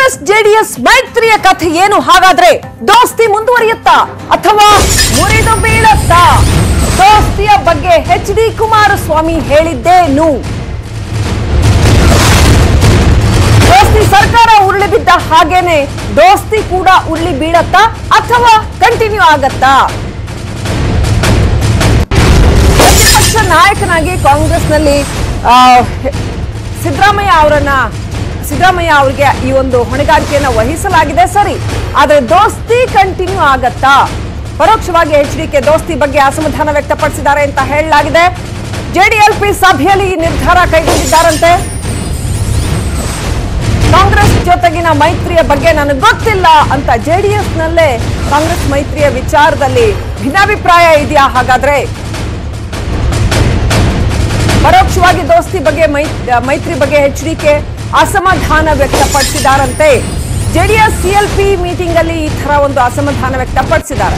Congress JDS ಮೈತ್ರಿಯ ಕಥೆ ಏನು ಹಾಗಾದ್ರೆ ದೋಸ್ತಿ ಮುಂದುವರಿಯುತ್ತಾ ಅಥವಾ ಮುರಿದು ಬೀಳತ್ತಾ ದೋಸ್ತಿಯ ಬಗ್ಗೆ ಎಚ್ ಡಿ ಕುಮಾರಸ್ವಾಮಿ ಹೇಳಿದ್ದೇನು ದೋಸ್ತಿ ಸರ್ಕಾರ ಉರುಳಿ ಬಿದ್ದ ಹಾಗೇನೆ ದೋಸ್ತಿ ಕೂಡ ಉರುಳಿ ಬೀಳತ್ತಾ ಅಥವಾ ಕಂಟಿನ್ಯೂ ಆಗತ್ತಾ ಪ್ರತಿಪಕ್ಷ ನಾಯಕನಾಗಿ ಕಾಂಗ್ರೆಸ್ನಲ್ಲಿ ಆ, ಹೆ- ಸಿದ್ದರಾಮಯ್ಯ ಅವರನ್ನ ಸಿದ್ದರಾಮಯ್ಯ ಅವರಿಗೆ ಈ ಒಂದು ಹೊಣೆಗಾರಿಕೆಯನ್ನು ವಹಿಸಲಾಗಿದೆ ಸರಿ ಆದರೆ ದೋಸ್ತಿ ಕಂಟಿನ್ಯೂ ಆಗತ್ತಾ ಪರೋಕ್ಷವಾಗಿ ಎಚ್ ಡಿ ಕೆ ದೋಸ್ತಿ ಬಗ್ಗೆ ಅಸಮಾಧಾನ ವ್ಯಕ್ತಪಡಿಸಿದ್ದಾರೆ ಅಂತ ಹೇಳಲಾಗಿದೆ ಜೆಡಿಎಲ್ಪಿ ಸಭೆಯಲ್ಲಿ ಈ ನಿರ್ಧಾರ ಕೈಗೊಂಡಿದ್ದಾರಂತೆ ಕಾಂಗ್ರೆಸ್ ಜೊತೆಗಿನ ಮೈತ್ರಿಯ ಬಗ್ಗೆ ನನಗೆ ಗೊತ್ತಿಲ್ಲ ಅಂತ ಜೆಡಿಎಸ್ ನಲ್ಲೇ ಕಾಂಗ್ರೆಸ್ ಮೈತ್ರಿಯ ವಿಚಾರದಲ್ಲಿ ಭಿನ್ನಾಭಿಪ್ರಾಯ ಇದೆಯಾ ಹಾಗಾದ್ರೆ ಪರೋಕ್ಷವಾಗಿ ದೋಸ್ತಿ ಬಗ್ಗೆ ಮೈ- ಮೈತ್ರಿ ಬಗ್ಗೆ ಎಚ್ಚರಿಕೆ ಅಸಮಾಧಾನ ವ್ಯಕ್ತಪಡಿಸಿದಾರಂತೆ ಜೆಡಿಎಸ್ ಸಿಎಲ್ಪಿ ಮೀಟಿಂಗ್ ಅಲ್ಲಿ ಈ ತರ ಒಂದು ಅಸಮಾಧಾನ ವ್ಯಕ್ತಪಡಿಸಿದ್ದಾರೆ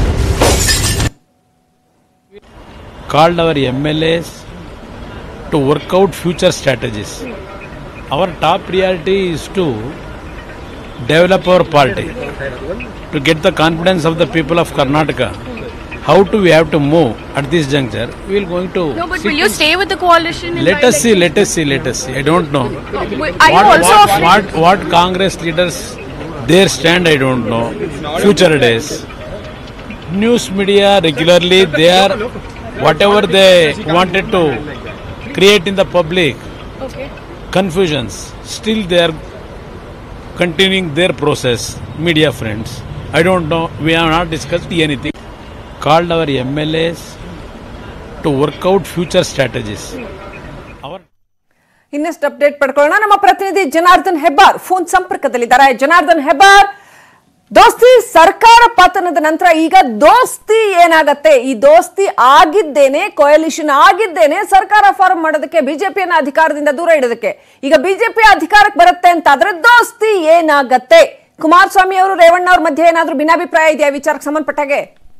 called our MLAs to work out future strategies. Our top priority is to develop our party, to get the confidence of the people of Karnataka. How do we have to move at this juncture? We will going to No, but sit will you and- stay with the coalition? in let us see, let us see, let us see. I don't know. by-election? Are you what, also what, afraid? what, what Congress leaders their stand I don't know. Future days. News media regularly they are whatever they wanted to create in the public Okay. confusions. Still they are continuing their process. Media friends. I don't know. We have not discussed anything. Called our MLAs to work out future strategies. Our ಇನ್ನಷ್ಟು update ಪಡ್ಕೊಳ್ಳೋಣ ನಮ್ಮ ಪ್ರತಿನಿಧಿ Janardhan Hebbar phone ಸಂಪರ್ಕದಲ್ಲಿದ್ದಾರೆ ಜನಾರ್ದನ್ ಹೆಬ್ಬಾರ್ ದೋಸ್ತಿ ಸರ್ಕಾರ ಪತನದ ನಂತರ ಈಗ ದೋಸ್ತಿ ಏನಾಗತ್ತೆ ಈ ದೋಸ್ತಿ ಆಗಿದ್ದೇನೆ ಕೊಯಲಿಷನ್ ಆಗಿದ್ದೇನೆ ಸರ್ಕಾರ ಫಾರ್ಮ್ ಮಾಡೋದಕ್ಕೆ ಬಿಜೆಪಿಯನ್ನ ಅಧಿಕಾರದಿಂದ ದೂರ ಇಡೋದಕ್ಕೆ ಈಗ ಬಿಜೆಪಿ ಅಧಿಕಾರಕ್ಕೆ ಬರುತ್ತೆ ಅಂತ ಆದ್ರೆ ದೋಸ್ತಿ ಏನಾಗತ್ತೆ ಕುಮಾರಸ್ವಾಮಿ ಅವರು ರೇವಣ್ಣ ಅವ್ರ ಮಧ್ಯೆ ಏನಾದ್ರೂ ಭಿನ್ನಾಭಿಪ್ರಾಯ ಇದೆಯಾ ಈ ವಿಚಾರಕ್ಕೆ ಸಂಬಂಧಪಟ್ಟಾಗೆ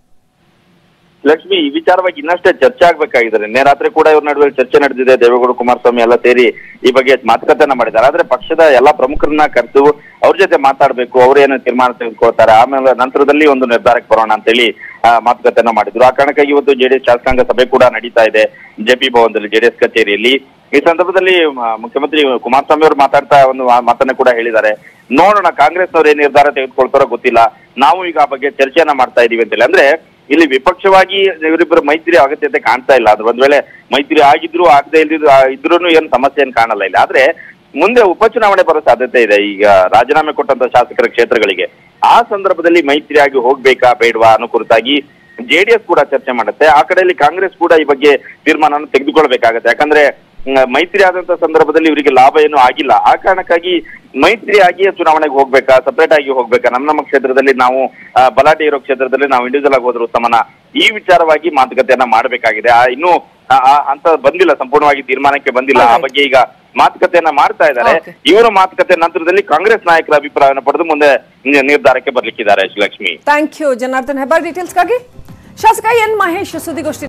ಲಕ್ಷ್ಮಿ ಈ ವಿಚಾರವಾಗಿ ಇನ್ನಷ್ಟೇ ಚರ್ಚೆ ಆಗ್ಬೇಕಾಗಿದೆ ನಿನ್ನೆ ರಾತ್ರಿ ಕೂಡ ಇವ್ರ ನಡುವೆ ಚರ್ಚೆ ನಡೆದಿದೆ ದೇವೇಗೌಡ ಕುಮಾರಸ್ವಾಮಿ ಎಲ್ಲ ಸೇರಿ ಈ ಬಗ್ಗೆ ಮಾತುಕತೆಯನ್ನ ಮಾಡಿದ್ದಾರೆ ಆದ್ರೆ ಪಕ್ಷದ ಎಲ್ಲಾ ಪ್ರಮುಖರನ್ನ ಕರೆದು ಅವ್ರ ಜೊತೆ ಮಾತಾಡ್ಬೇಕು ಅವ್ರೇನು ತೀರ್ಮಾನ ತೆಗೆದುಕೊಳ್ತಾರೆ ಆಮೇಲೆ ನಂತರದಲ್ಲಿ ಒಂದು ನಿರ್ಧಾರಕ್ಕೆ ಬರೋಣ ಅಂತೇಳಿ ಆ, ಮಾತುಕತೆಯನ್ನ ಮಾಡಿದ್ರು ಆ ಕಾರಣಕ್ಕಾಗಿ ಇವತ್ತು ಜೆಡಿಎಸ್ ಶಾಸಕಾಂಗ ಸಭೆ ಕೂಡ ನಡೀತಾ ಇದೆ ಜೆಪಿ ಭವನದಲ್ಲಿ ಜೆಡಿಎಸ್ ಕಚೇರಿಯಲ್ಲಿ ಈ ಸಂದರ್ಭದಲ್ಲಿ ಮ- ಮುಖ್ಯಮಂತ್ರಿ ಕುಮಾರಸ್ವಾಮಿ ಅವರು ಮಾತಾಡ್ತಾ ಒಂದು ಆ ಮಾತನ್ನ ಕೂಡ ಹೇಳಿದ್ದಾರೆ ನೋಡೋಣ ಕಾಂಗ್ರೆಸ್ನವ್ರು ಏನ್ ನಿರ್ಧಾರ ತೆಗೆದುಕೊಳ್ತಾರೋ ಗೊತ್ತಿಲ್ಲ ನಾವು ಈಗ ಆ ಬಗ್ಗೆ ಚರ್ಚೆಯನ್ನ ಮಾಡ್ತಾ ಇದೀವಿ ಅಂತೇಳಿ ಅಂದ್ರೆ ಇಲ್ಲಿ ವಿಪಕ್ಷವಾಗಿ ಇವರಿಬ್ಬರು ಮೈತ್ರಿ ಅಗತ್ಯತೆ ಕಾಣ್ತಾ ಇಲ್ಲ ಅದ್ರ ಒಂದ್ ವೇಳೆ ಮೈತ್ರಿ ಆಗಿದ್ರು ಆಗದೆ ಇಲ್ದಿದ್ರು ಇದ್ರೂ ಏನು ಸಮಸ್ಯೆ ಏನ್ ಕಾಣಲ್ಲ ಇಲ್ಲ ಆದ್ರೆ ಮುಂದೆ ಉಪಚುನಾವಣೆ ಬರೋ ಸಾಧ್ಯತೆ ಇದೆ ಈಗ ರಾಜೀನಾಮೆ ಕೊಟ್ಟಂತ ಶಾಸಕರ ಕ್ಷೇತ್ರಗಳಿಗೆ ಆ ಸಂದರ್ಭದಲ್ಲಿ ಮೈತ್ರಿಯಾಗಿ ಹೋಗ್ಬೇಕಾ ಬೇಡವಾ ಅನ್ನೋ ಕುರಿತಾಗಿ ಜೆಡಿಎಸ್ ಕೂಡ ಚರ್ಚೆ ಮಾಡುತ್ತೆ ಆ ಕಡೆಯಲ್ಲಿ ಕಾಂಗ್ರೆಸ್ ಕೂಡ ಈ ಬಗ್ಗೆ ತೀರ್ಮಾನವನ್ನು ತೆಗೆದುಕೊಳ್ಬೇಕಾಗತ್ತೆ ಯಾಕಂದ್ರೆ ಮ್, ಮೈತ್ರಿ ಆದಂತ ಸಂದರ್ಭದಲ್ಲಿ ಇವರಿಗೆ ಲಾಭ ಏನೂ ಆಗಿಲ್ಲ ಆ ಕಾರಣಕ್ಕಾಗಿ ಮೈತ್ರಿ ಆಗಿಯೇ ಚುನಾವಣೆಗೆ ಹೋಗ್ಬೇಕಾ ಸಪರೇಟ್ ಆಗಿ ಹೋಗ್ಬೇಕಾ ನಮ್ಮ ನಮ್ಮ ಕ್ಷೇತ್ರದಲ್ಲಿ ನಾವು ಆ, ಬಲಾಟೆ ಇರೋ ಕ್ಷೇತ್ರದಲ್ಲಿ ನಾವು ಇಂಡಿವಿಜುವಲ್ ಆಗಿ ಹೋದ್ರು ಉತ್ತಮನ ಈ ವಿಚಾರವಾಗಿ ಮಾತುಕತೆಯನ್ನ ಮಾಡಬೇಕಾಗಿದೆ ಆ ಇನ್ನೂ ಆ- ಆ ಹಂತ ಬಂದಿಲ್ಲ ಸಂಪೂರ್ಣವಾಗಿ ತೀರ್ಮಾನಕ್ಕೆ ಬಂದಿಲ್ಲ ಆ ಬಗ್ಗೆ ಈಗ ಮಾತುಕತೆಯನ್ನ ಮಾಡ್ತಾ ಇದ್ದಾರೆ Okay. ಇವರ ಮಾತುಕತೆ ನಂತರದಲ್ಲಿ ಕಾಂಗ್ರೆಸ್ ನಾಯಕರ ಅಭಿಪ್ರಾಯವನ್ನು ಪಡೆದು ಮುಂದೆ ನಿ- ನಿರ್ಧಾರಕ್ಕೆ ಬರ್ಲಿಕ್ಕಿದ್ದಾರೆ ಲಕ್ಷ್ಮಿ ಥ್ಯಾಂಕ್ ಯು ಜನಾರ್ದನ್ ಹೆಬ್ಬಾರ್ ಡೀಟೇಲ್ಸ್ಗಾಗಿ ಶಾಸಕ ಎನ್ ಮಹೇಶ್ ಸುದ್ದಿಗೋಷ್ಠಿ